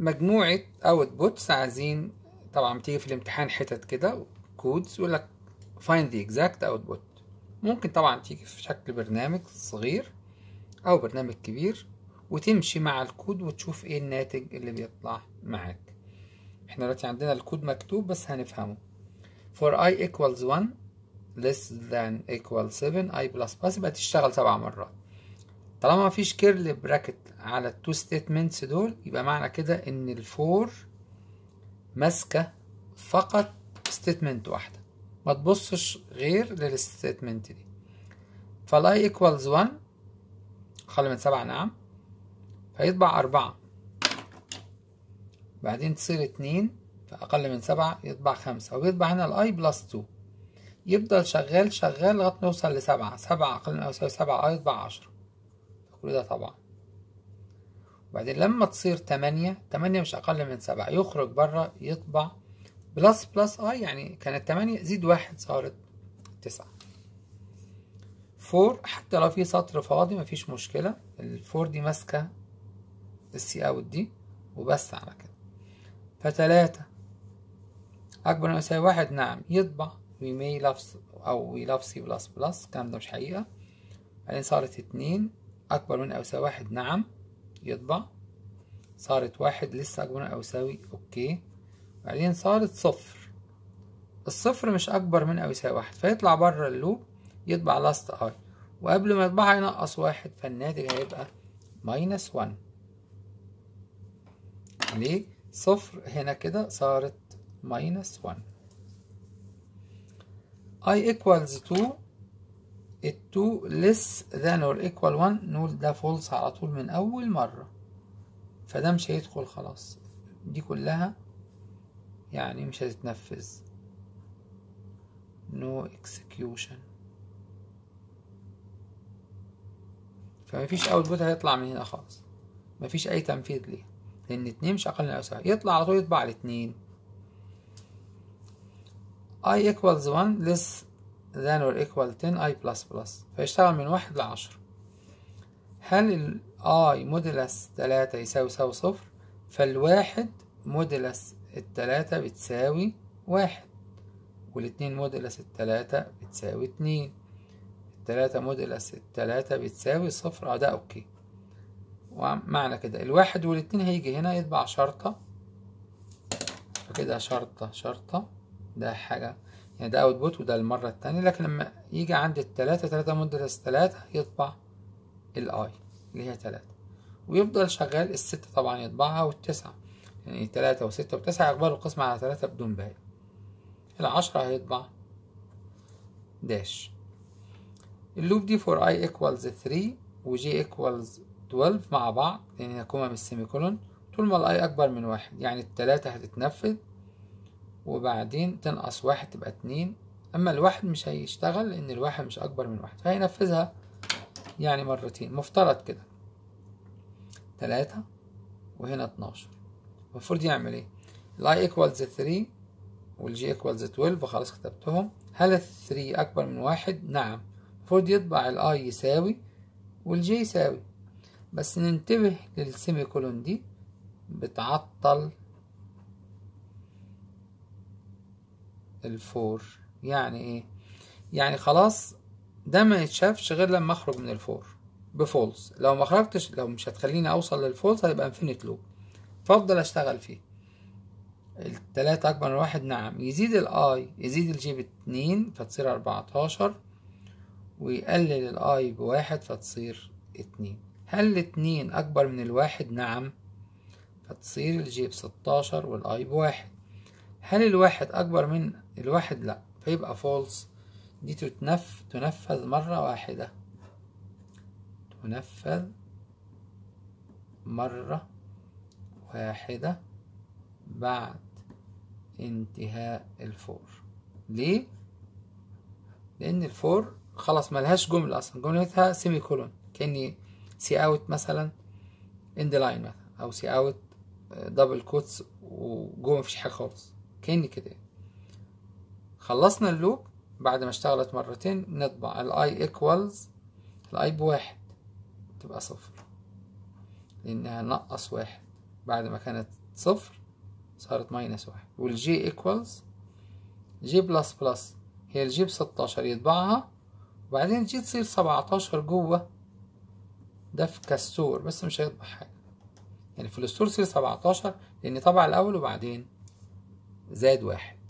مجموعة اوتبوتس عايزين طبعا بتيجي في الامتحان حتت كده كودز يقول لك find the exact output ممكن طبعا تيجي في شكل برنامج صغير او برنامج كبير وتمشي مع الكود وتشوف ايه الناتج اللي بيطلع معاك احنا دلوقتي عندنا الكود مكتوب بس هنفهمه for i equals 1 less than equal 7 i plus plus يبقى تشتغل سبع مرات طالما مفيش كيرل براكت على التو ستيتمنتس دول يبقى معنى كده ان الفور ماسكه فقط ستيتمنت واحده ما تبصش غير للستيتمنت دي فالاي ايكوالز 1 اقل من سبعة نعم فيطبع أربعة بعدين تصير اتنين فأقل من سبعة يطبع خمسة وبيطبع هنا الأي بلس تو يفضل شغال شغال لغاية ما يوصل لسبعة سبعة أقل من أو يساوي سبعة أي يطبع عشرة كل ده طبعا وبعدين لما تصير تمانية تمانية مش أقل من سبعة يخرج بره يطبع بلس بلس أي يعني كانت تمانية زيد واحد صارت تسعة فور حتى لو في سطر فاضي مفيش مشكلة الفور دي ماسكة السي اوت دي وبس على كده فتلاتة أكبر من أو يساوي واحد نعم يطبع we may love أو we love C بلس بلس الكلام ده مش حقيقة بعدين صارت اتنين أكبر من أو يساوي واحد نعم يطبع صارت واحد لسه أكبر من أو يساوي أوكي بعدين صارت صفر الصفر مش أكبر من أو يساوي واحد فيطلع بره اللوب يطبع لاست اي وقبل ما يطبعها ينقص واحد فالناتج هيبقى ماينس 1 ليه؟ صفر هنا كده صارت ماينس 1 i equals 2 ال 2 less than or equal 1 نقول ده فولس على طول من أول مرة فده مش هيدخل خلاص دي كلها يعني مش هتتنفذ no execution فمفيش اوتبوت هيطلع من هنا خالص مفيش اي تنفيذ ليه لان اتنين مش اقل من او يساوي يطلع على طول يطبع على اتنين i equals 1 less than or equal 10 i plus plus فيشتغل من واحد لعشرة هل ال i موديلس تلاتة يساوي يساوي صفر فالواحد موديلس التلاتة بتساوي واحد والاتنين موديلس التلاتة بتساوي اتنين التلاتة موديلس التلاتة بتساوي صفر اه ده اوكي ومعنى كده الواحد والاتنين هيجي هنا يطبع شرطة فكده شرطة شرطة ده حاجة يعني ده اوتبوت وده المرة التانية لكن لما يجي عند التلاتة تلاتة موديلس تلاتة يطبع الاي اللي هي تلاتة ويفضل شغال الستة طبعا يطبعها والتسعة يعني تلاتة وستة وتسعة يقبلوا القسمة على تلاتة بدون باقي العشرة هيطبع داش اللوب دي for i equals 3 و j equals 12 مع بعض لأن هي كوما من السيميكولون طول ما الاي أكبر من واحد يعني التلاتة هتتنفذ وبعدين تنقص واحد تبقى اتنين أما الواحد مش هيشتغل لأن الواحد مش أكبر من واحد فهينفذها يعني مرتين مفترض كده تلاتة وهنا اتناشر المفروض يعمل ايه الاي equals 3 والجي equals 12 خلاص كتبتهم هل ال 3 أكبر من واحد؟ نعم المفروض يطبع الاي يساوي والجي يساوي بس ننتبه للسيمي كولون دي بتعطل الفور يعني ايه يعني خلاص ده ما يتشافش غير لما اخرج من الفور بفولس لو ما خرجتش لو مش هتخليني اوصل للفولس هيبقى انفينيت لوب فافضل اشتغل فيه التلاتة اكبر من واحد نعم يزيد الاي يزيد الجي باتنين فتصير اربعتاشر ويقلل الاي بواحد فتصير اتنين هل الاتنين اكبر من الواحد نعم فتصير الجي بستاشر والاي بواحد هل الواحد اكبر من الواحد لا فيبقى فولس دي تتنف تنفذ مرة واحدة تنفذ مرة واحدة بعد انتهاء الفور ليه؟ لأن الفور خلاص ملهاش جملة أصلا جملتها سيمي كولون كأني سي اوت مثلا اند لاين مثلا أو سي اوت دبل كوتس وجوه مفيش حاجة خالص كأني كده خلصنا اللوب بعد ما اشتغلت مرتين نطبع الاي ايكوالز الاي بواحد تبقى صفر لانها نقص واحد بعد ما كانت صفر صارت ماينس واحد والجي ايكوالز جي بلس بلس هي الجي بستاشر يطبعها وبعدين جي تصير سبعتاشر جوه ده في كستور بس مش هيطبع حاجة يعني في الستور تصير سبعتاشر لأن طبع الأول وبعدين زاد واحد